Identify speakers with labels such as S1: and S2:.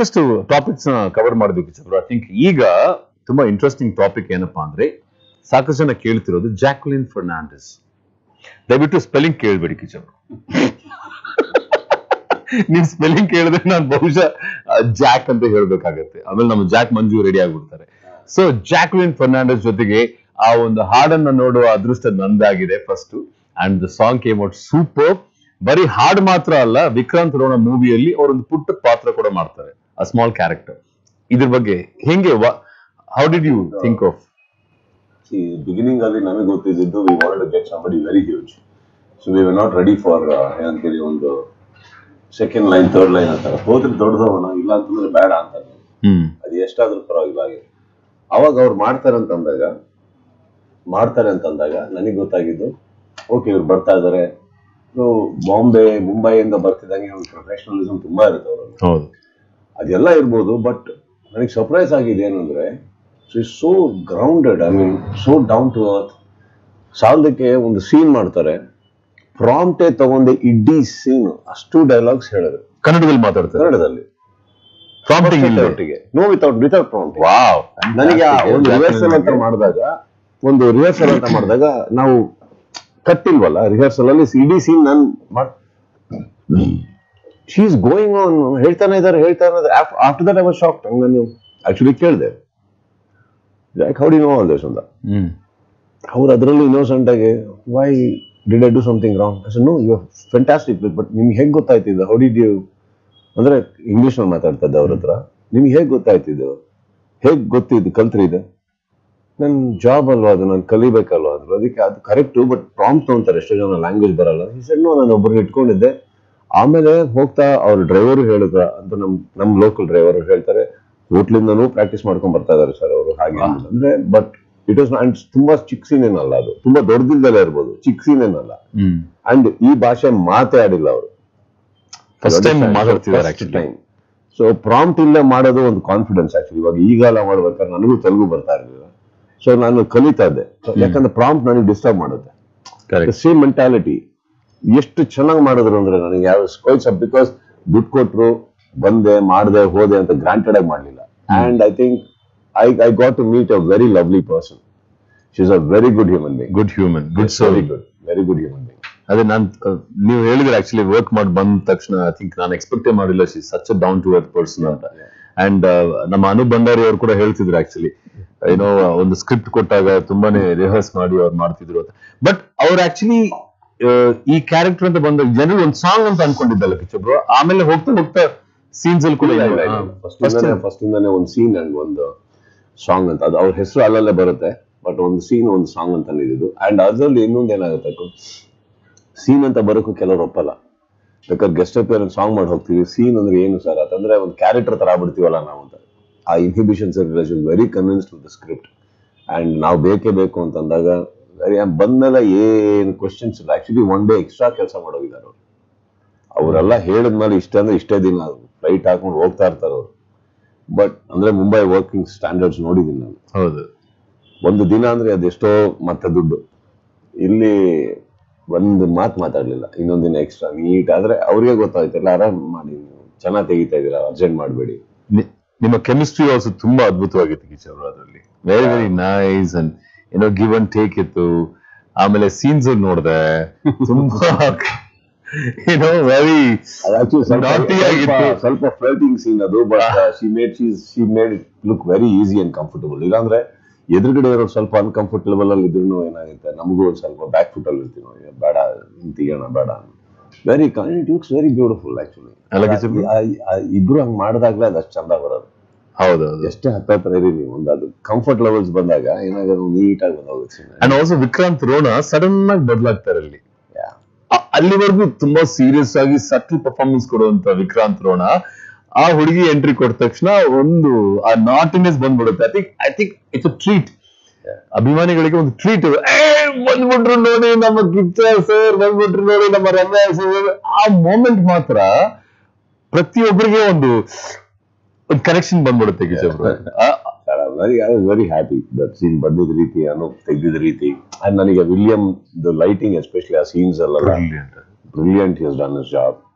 S1: ಸಾಕಷ್ಟು ಟಾಪಿಕ್ಸ್ ನ ಕವರ್ ಮಾಡಿದ್ವಿ ಕಿಚಬ್ರು ಐ ಥಿಂಕ್ ಈಗ ತುಂಬಾ ಇಂಟ್ರೆಸ್ಟಿಂಗ್ ಟಾಪಿಕ್ ಏನಪ್ಪಾ ಅಂದ್ರೆ ಸಾಕಷ್ಟು ಜನ ಕೇಳ್ತಿರೋದು ಜಾಕ್ಲಿನ್ ಫರ್ನಾಂಡಿಸ್ ದಯವಿಟ್ಟು ಸ್ಪೆಲ್ಲಿಂಗ್ ಕೇಳ್ಬೇಡಿ ಕಿಚಬ್ರು ನೀವ್ ಸ್ಪೆಲ್ಲಿಂಗ್ ಕೇಳಿದ್ರೆ ನಾನು ಬಹುಶಃ ಜಾಕ್ ಅಂತ ಹೇಳ್ಬೇಕಾಗತ್ತೆ ಆಮೇಲೆ ನಮ್ಮ ಜಾಕ್ ಮಂಜು ರೆಡಿ ಆಗ್ಬಿಡ್ತಾರೆ ಸೊ ಜಾಕ್ಲಿನ್ ಫರ್ನಾಂಡಿಸ್ ಜೊತೆಗೆ ಆ ಒಂದು ಹಾಡನ್ನ ನೋಡುವ ಅದೃಷ್ಟ ನಂದಾಗಿದೆ first and the song came out super ಬರೀ ಹಾಡು ಮಾತ್ರ ಅಲ್ಲ ವಿಕ್ರಾಂತ್ ರೋಣ ಮೂವಿಯಲ್ಲಿ ಅವರೊಂದು ಪುಟ್ಟ ಪಾತ್ರ ಕೂಡ ಮಾಡ್ತಾರೆ ಅ ಸ್ಮಾಲ್ ಕ್ಯಾರೆಕ್ಟರ್ ಇದ್ರ ಬಗ್ಗೆ ಹೆಂಗೆ how did you think of
S2: beginning ಅಲ್ಲಿ ನಮಗೆ ಗೊತ್ತಿದ್ದು we want to get somebody very huge so we were not ready for ಏನಂತೀರಿ ಒಂದು ಸೆಕೆಂಡ್ ಲೈನ್ ಥರ್ಡ್ ಲೈನ್ ಅಂತಾರೆ ಹೋದ್ರೆ ದೊಡ್ಡದವನ ಇಲ್ಲ ಅಂತಂದ್ರೆ ಬೇಡ ಅಂತಾರೆ
S1: ಹ್ಮ್
S2: ಅದು ಎಷ್ಟಾದ್ರೂ ಪರವಾಗಿಲ್ಲ ಹಾಗೆ ಅವಾಗ ಅವ್ರು ಮಾಡ್ತಾರೆ ಅಂತಂದಾಗ ಮಾಡ್ತಾರೆ ಅಂತಂದಾಗ ನನಗೆ ಗೊತ್ತಾಗಿದ್ದು ಓಕೆ ಇವ್ರು ಬರ್ತಾ ಇದಾರೆ ಸೊ ಬಾಂಬೆ ಮುಂಬೈಯಿಂದ ಬರ್ತಿದ್ದಂಗೆ ಒಂದು ಪ್ರೊಫೆಷನಲಿಸಮ್ ತುಂಬಾ ಇರುತ್ತೆ ಅವರಲ್ಲಿ
S1: ಹೌದು
S2: ಅದೆಲ್ಲ ಇರ್ಬೋದು ಬಟ್ ನನಗೆ ಸರ್ಪ್ರೈಸ್ ಆಗಿದೆ ಏನಂದ್ರೆ so grounded I mean so down to earth ಸಾಲದಕ್ಕೆ ಒಂದು ಸೀನ್ ಮಾಡ್ತಾರೆ ಪ್ರಾಂಪ್ಟೇ ತಗೊಂಡೆ ಇಡೀ ಸೀನ್ ಅಷ್ಟು ಡೈಲಾಗ್ಸ್ ಹೇಳಿದ್ರು
S1: ಕನ್ನಡದಲ್ಲಿ ಮಾತಾಡ್ತಾರೆ
S2: ಕನ್ನಡದಲ್ಲಿ
S1: ಪ್ರಾಂಪ್ಟಿಂಗ್
S2: ಒಟ್ಟಿಗೆ no without without prompt
S1: wow
S2: ನನಗೆ ಆ ಒಂದು ರಿಹರ್ಸಲ್ ಅಂತ ಮಾಡಿದಾಗ ಒಂದು ರಿಹರ್ಸಲ್ ಅಂತ ಮಾಡಿದಾಗ ನಾವು ಕಟ್ಟಿಲ್ವಲ್ಲ ರಿಹರ್ಸಲ್ ಅಲ್ಲಿ ಇಡೀ ಸೀನ್ ನಾನು ಮಾಡ್ ಶೀ ಇಸ್ ಗೋಯಿಂಗ್ ಆನ್ ಹೇಳ್ತಾನೆ ಇದಾರೆ ಹೇಳ್ತಾನೆ ಇದಾರೆ after that I was shock ಹಂಗ ನೀವು ಆಕ್ಚುಲಿ ಕೇಳಿದೆ ಯಾಕೆ ಹೌಡಿ ನೋ ಆಲ್ ದಿಸ್ ಅಂತ
S1: ಹ್ಮ್
S2: ಅವ್ರು ಅದರಲ್ಲೂ ಇನ್ನೋಸೆಂಟ್ ಆಗಿ why did I do something wrong no you fantastic but ನಿಮ್ಗೆ ಹೇಗೆ ಗೊತ್ತಾಯ್ತಿದ್ದು ಹೌ ಡಿಡ್ ಯು ಅಂದ್ರೆ ಇಂಗ್ಲಿಷ್ ನಲ್ಲಿ ಮಾತಾಡ್ತಾ ಇದ್ದೆ ಅವ್ರ ಹತ್ರ ನಿಮ್ಗೆ ಹೇಗೆ ಗೊತ್ತಾಯ್ತಿದ್ದು ಹೇಗೆ ಗೊತ್ತಿದ್ದು ಕಲ್ತ್ರಿದೆ ನನ್ ಜಾಬ್ ಅಲ್ವಾ ಅದು ನಾನು ಕಲಿಬೇಕಲ್ವಾ ಅದು ಅದಕ್ಕೆ ಅದು ಕರೆಕ್ಟು ಬಟ್ ಪ್ರಾಂಪ್ಟ್ ಅಂತಾರೆ ಎಷ್ಟೋ ಜನ ಲ್ಯಾಂಗ್ವೇಜ್ ಬರಲ್ಲ ಈ ಸಣ್ಣ ನಾನು ಒಬ್ಬರಿಗೆ ಇಟ್ಕೊಂಡಿದ್ದೆ ಆಮೇಲೆ ಹೋಗ್ತಾ ಅವ್ರ ಡ್ರೈವರು ಹೇಳಿದ್ರ ಅಂತ ನಮ್ ನಮ್ ಲೋಕಲ್ ಡ್ರೈವರ್ ಹೇಳ್ತಾರೆ ಹೋಟ್ಲಿಂದನೂ ಪ್ರಾಕ್ಟೀಸ್ ಮಾಡ್ಕೊಂಡ್ ಬರ್ತಾ ಇದಾರೆ ಸರ್ ಅವರು ಹಾಗೆ ಅಂತ. ಅಂದ್ರೆ ಬಟ್ ಇಟ್ ವಾಸ್ ಅಂಡ್ ತುಂಬಾ ಚಿಕ್ಕ ಸೀನ್ ಏನಲ್ಲ ಅದು ತುಂಬಾ ದೊಡ್ಡದಿಲ್ದಲೇ ಇರ್ಬೋದು ಚಿಕ್ಕ ಸೀನ್ ಏನಲ್ಲ
S1: ಹ್ಮ್
S2: ಅಂಡ್ ಈ ಭಾಷೆ ಮಾತೇ ಆಡಿಲ್ಲ ಅವರು
S1: ಫಸ್ಟ್ ಟೈಮ್ ಮಾತಾಡ್ತಿದ್ದಾರೆ ಆಕ್ಚುಲಿ
S2: ಟೈಮ್ ಸೊ ಪ್ರಾಂಪ್ಟ್ ಇಲ್ಲೇ ಮಾಡೋದು ಒಂದು ಕಾನ್ಫಿಡೆನ್ಸ್ ಆಕ್ಚುಲಿ ಇವಾಗ ಈಗಾಲ ಮಾಡ್ಬೇಕಾದ್ರೆ ನನಗೂ ತೆಲುಗು ಬರ್ತಾ ಇರಲಿಲ್ಲ ಸೊ ನಾನು ಕಲಿತಾ ಇದ್ದೆ So, ಯಾಕಂದ್ರೆ ಪ್ರಾಂಪ್ಟ್ ನನಗೆ ಡಿಸ್ಟರ್ಬ್ ಮಾಡುತ್ತೆ
S1: ಕರೆಕ್ಟ್
S2: ಸೇಮ್ ಮೆಂಟಾಲಿಟಿ ಎಷ್ಟು ಚೆನ್ನಾಗಿ ಮಾಡಿದ್ರು ಅಂದ್ರೆ ನನಗೆ ಯಾವ ಸ್ಕೋಯ್ಸ್ ಬಿಕಾಸ್ ದುಡ್ಡು ಕೊಟ್ರು ಬಂದೆ ಮಾಡ್ದೆ ಹೋದೆ ಅಂತ ಗ್ರಾಂಟೆಡ್ ಆಗಿ ಮಾಡ್ಲಿಲ್ಲ and I think I I got to meet a very lovely person she is a very good human being
S1: good human good
S2: very
S1: ಸರ್ವಿ
S2: good very good human being
S1: ಅದೇ ನಾನ್ ಅಹ್, ನೀವು ಹೇಳಿದ್ರೆ ಆಕ್ಚುಲಿ ವರ್ಕ್ ಮಾಡಿ ಬಂದ ತಕ್ಷಣ ಐ ಥಿಂಕ್ ನಾನು ಎಕ್ಸ್ಪೆಕ್ಟೇ ಮಾಡಿಲ್ಲ she such a down to earth person ಅಂತ ಅಂಡ್ ನಮ್ಮ ಅನು ಭಂಡಾರಿ ಅವರು ಕೂಡ ಹೇಳ್ತಿದ್ರು ಆಕ್ಚುಲಿ ಏನೋ ಒಂದು ಸ್ಕ್ರಿಪ್ಟ್ ಕೊಟ್ಟಾಗ ತುಂಬಾನೇ ರಿಹರ್ಸ್ ಮಾಡಿ ಅವ್ರು ಮಾಡ್ತಿದ್ರು ಅಂತ ಬಟ್ ಅವ್ರು ಆಕ್ಚುಲಿ ಈ ಕ್ಯಾರೆಕ್ಟರ್ ಅಂತ ಬಂದಾಗ ಜನರು ಒಂದು ಸಾಂಗ್ ಅಂತ ಅನ್ಕೊಂಡಿದ್ದಲ್ಲ ಕಿಚ್ಚೊಬ್ರು ಆಮೇಲೆ ಹೋಗ್ತಾ ಹೋಗ್ತಾ ಸೀನ್ಸ್ ಅಲ್ಲಿ ಕೂಡ
S2: ಫಸ್ಟ್ ಫಸ್ಟ್ ಇಂದಾನೆ ಒಂದು ಸೀನ್ ಅಂಡ್ ಒಂದು ಸಾಂಗ್ ಅಂತ ಅದು ಅವ್ರ ಹೆಸರು ಅಲ್ಲಲ್ಲೇ ಬರುತ್ತೆ ಬಟ್ ಒಂದು ಸೀನ್ ಒಂದು ಸಾಂಗ್ ಅಂತ ಇದ್ದು ಅಂಡ್ ಅದ್ರಲ್ಲಿ ಇನ್ನೊಂದು ಏನಾಗುತ್ತೆ ಸೀನ್ ಅಂತ ಬರೋಕ್ಕೂ ಕೆಲವರು ಒಪ್ಪಲ್ಲ ಬೇಕಾದ್ರೆ ಗೆಸ್ಟ್ ಅಪಿಯರೆನ್ಸ್ ಸಾಂಗ್ ಮಾಡಿ ಹೋಗ್ತೀವಿ ಸೀನ್ ಅಂದ್ರೆ ಏನು ಸರ್ ಅಂತಂದ್ರೆ ಒಂದು ಕ್ಯಾರೆಕ್ಟರ್ ತರ ಆಗ್ಬಿಡ್ತೀವಲ್ಲ ನಾವು ಅಂತ ಆ inhibitions very convinced with the script and ನಾವು ಬೇಕೇ ಬೇಕು ಅಂತಂದಾಗ ವೆರಿ ಬಂದ್ಮೇಲೆ ಏನು ಕ್ವಶನ್ಸ್ ಇಲ್ಲ ಆಕ್ಚುಲಿ ಒನ್ ಡೇ ಎಕ್ಸ್ಟ್ರಾ ಕೆಲಸ ಮಾಡೋಗಿದ್ದಾರೆ ಅವ್ರು ಅವರೆಲ್ಲ ಹೇಳಿದ್ಮೇಲೆ ಇಷ್ಟ ಅಂದ್ರೆ ಇಷ್ಟೇ ದಿನ ಫ್ಲೈಟ್ ಹಾಕೊಂಡು ಹೋಗ್ತಾ ಇರ್ತಾರೆ ಅವರು ಬಟ್ ಅಂದ್ರೆ ಮುಂಬೈ ವರ್ಕಿಂಗ್ ಸ್ಟ್ಯಾಂಡರ್ಡ್ಸ್ ನೋಡಿದ್ದೀನಿ ನಾನು
S1: ಹೌದು
S2: ಒಂದು ದಿನ ಅಂದ್ರೆ ಅದೆಷ್ಟೋ ಮತ್ತೆ ದುಡ್ಡು ಇಲ್ಲಿ ಒಂದು ಮಾತು ಮಾತಾಡ್ಲಿಲ್ಲ ಇನ್ನೊಂದ್ ದಿನ ಎಕ್ಸ್ಟ್ರಾ ನೀಟ್ ಆದ್ರೆ ಅವ್ರಿಗೆ ಗೊತ್ತಾಯ್ತಲ್ಲ ಆರಾಮ್ ಮಾಡಿ ನೀವು ಚೆನ್ನಾಗಿ ತೆಗಿತಾ ಇದೀರಾ ಅರ್ಜೆಂಟ್ ಮಾಡಬೇಡಿ
S1: ನಿ- ನಿಮ್ಮ ಕೆಮಿಸ್ಟ್ರಿ ಆಲ್ಸೋ ತುಂಬಾ ಅದ್ಭುತವಾಗಿತ್ತು ಕಿಚ್ ಅವರು ಅದರಲ್ಲಿ ವೆರಿ ವೆರಿ ನೈಸ್ ಅಂಡ್ ಏನೋ ಗಿವ್ ಅಂಡ್ ಟೇಕ್ ಇತ್ತು ಆಮೇಲೆ ಸೀನ್ಸ್ ನೋಡಿದೆ ತುಂಬಾ ಏನೋ ವೆರಿ
S2: ಅದು actually ಸ್ವಲ್ಪ
S1: Naughty ಆಗಿತ್ತು.
S2: ಸ್ವಲ್ಪ- ಸ್ವಲ್ಪ ಫ್ಲರ್ಟಿಂಗ್ ಸೀನ್ ಅದು but she made she she made it look very easy and comfortable ಇಲ್ಲಾಂದ್ರೆ ಎದುರುಗಡೆ ಇರೋ ಸ್ವಲ್ಪ ಅನ್ಕಂಫರ್ಟಬಲ್ ಅಲ್ಲಿ ಇದ್ರೂ ಏನಾಗುತ್ತೆ ನಮಗೂ ಒಂದು ಸ್ವಲ್ಪ ಬ್ಯಾಕ್ ಫುಟ್ ಅಲ್ಲಿ ಇರ್ತೀವಿ ನಾವು, ಬೇಡ ನಿಂತಿಗೋಣ ಬೇಡ very it looks very beautiful actually
S1: ಅಲ್ಲ ಕಿಚ್ಚು?
S2: ಇಬ್ರು ಹಂಗ್ ಮಾಡಿದಾಗ್ಲೇ ಅದಷ್ಟು ಚಂದ ಬರೋದು
S1: ಹೌದೌದು
S2: ಎಷ್ಟೇ ಹತ್ತತ್ರ ಇರಿ ನೀವು ಒಂದು ಅದು ಕಂಫರ್ಟ್ ಲೆವೆಲ್ಸ್ ಬಂದಾಗ ಏನಾಗೋದು ನೀಟಾಗಿ ಬಂದೋಗುತ್ತೆ
S1: and also Vikrant Rona sudden ಆಗಿ ಬದಲಾಗ್ತಾರೆ ಅಲ್ಲಿ ಅ- ಅಲ್ಲಿವರೆಗೂ ತುಂಬಾ ಸೀರಿಯಸ್ ಆಗಿ ಸಟ್ಲ್ ಪರ್ಫಾರ್ಮೆನ್ಸ್ ಕೊಡುವಂತ ವಿಕ್ರಾಂತ್ ರೋಣ ಆ ಹುಡುಗಿ ಎಂಟ್ರಿ ಕೊಟ್ಟ ತಕ್ಷಣ ಒಂದು ಆ ನಾಟಿನೆಸ್ ಬಂದ್ಬಿಡುತ್ತೆ I think I think it's a treat ಅಭಿಮಾನಿಗಳಿಗೆ ಒಂದು ಟ್ರೀಟ್ ಬಂದ್ಬಿಟ್ರು ನೋಡಿ ನಮ್ಮ ಕಿಚ್ಚ ಸರ್ ಬಂದ್ಬಿಟ್ರು ನೋಡಿ ನಮ್ಮ ರಮ್ಯಾ ಸರ್ ಆ ಮೂಮೆಂಟ್ ಮಾತ್ರ ಪ್ರತಿಯೊಬ್ಬರಿಗೆ ಒಂದು ಒಂದು ಕನೆಕ್ಷನ್ ಬಂದ್ಬಿಡುತ್ತೆ ಕಿಚ್ಚಬ್ರು
S2: very I was very happy that scene ಬಂದಿದ್ದ ರೀತಿ ಅನ್ನೋ ತೆಗ್ದಿದ್ದ ರೀತಿ ಅಂಡ್ ನನಗೆ ವಿಲಿಯಂ ದ ಲೈಟಿಂಗ್ ಎಸ್ಪೆಷಲಿ ಆ ಸೀನ್ಸ್ ಅಲ್ಲ brilliant he has done is job